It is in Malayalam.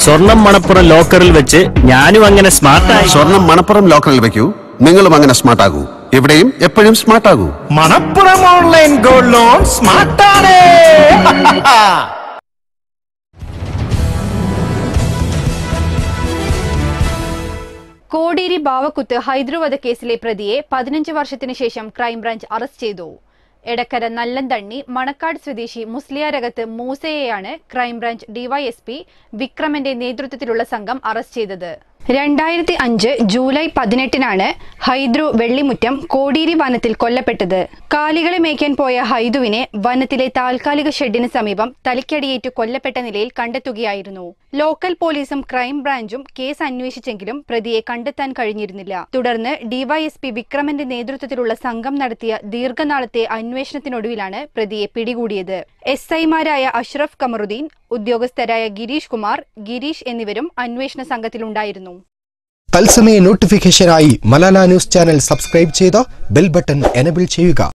സ്വർണം മണപ്പുറം ലോക്കറിൽ വെച്ച് ഞാനും അങ്ങനെ സ്മാർട്ടായി സ്വർണം മണപ്പുറം ലോക്കറിൽ വെക്കൂ നിങ്ങളും അങ്ങനെ സ്മാർട്ട് ആകൂ എവിടെയും എപ്പോഴും സ്മാർട്ട് ആകൂ മണപ്പുറം ഓൺലൈൻ ഗോൾഡ് ലോൺ സ്മാർട്ടാണ് കോടിയേരി ബാവക്കുത്ത് ഹൈദരാബാദ് കേസിലെ പ്രതിയെ പതിനഞ്ച് വർഷത്തിനു ശേഷം ക്രൈംബ്രാഞ്ച് അറസ്റ്റ് ചെയ്തു എടക്കര നല്ലന്തണ്ണി മണക്കാട് സ്വദേശി മുസ്ലിയാരകത്ത് മൂസയെയാണ് ക്രൈംബ്രാഞ്ച് ഡിവൈഎസ്പി വിക്രമന്റെ നേതൃത്വത്തിലുള്ള സംഘം അറസ്റ്റ് ചെയ്തത് രണ്ടായിരത്തി അഞ്ച് ജൂലൈ പതിനെട്ടിനാണ് ഹൈദ്രു വെള്ളിമുറ്റം കോടിയേരി വനത്തിൽ കൊല്ലപ്പെട്ടത് കാലികളെ മേയ്ക്കാൻ പോയ ഹൈദുവിനെ വനത്തിലെ താൽക്കാലിക ഷെഡിന് സമീപം തലയ്ക്കടിയേറ്റ് കൊല്ലപ്പെട്ട നിലയിൽ കണ്ടെത്തുകയായിരുന്നു ലോക്കൽ പോലീസും ക്രൈംബ്രാഞ്ചും കേസ് അന്വേഷിച്ചെങ്കിലും പ്രതിയെ കണ്ടെത്താൻ കഴിഞ്ഞിരുന്നില്ല തുടർന്ന് ഡിവൈഎസ്പി വിക്രമന്റെ നേതൃത്വത്തിലുള്ള സംഘം നടത്തിയ ദീർഘനാളത്തെ അന്വേഷണത്തിനൊടുവിലാണ് പ്രതിയെ പിടികൂടിയത് എസ് ഐമാരായ അഷ്റഫ് കമറുദ്ദീൻ ഉദ്യോഗസ്ഥരായ ഗിരീഷ് കുമാർ ഗിരീഷ് എന്നിവരും അന്വേഷണ സംഘത്തിലുണ്ടായിരുന്നു തത്സമയ നോട്ടിഫിക്കേഷനായി മലാല ന്യൂസ് ചാനൽ സബ്സ്ക്രൈബ് ചെയ്ത് ബെൽ ബട്ടൺ എനബിൾ ചെയ്യുക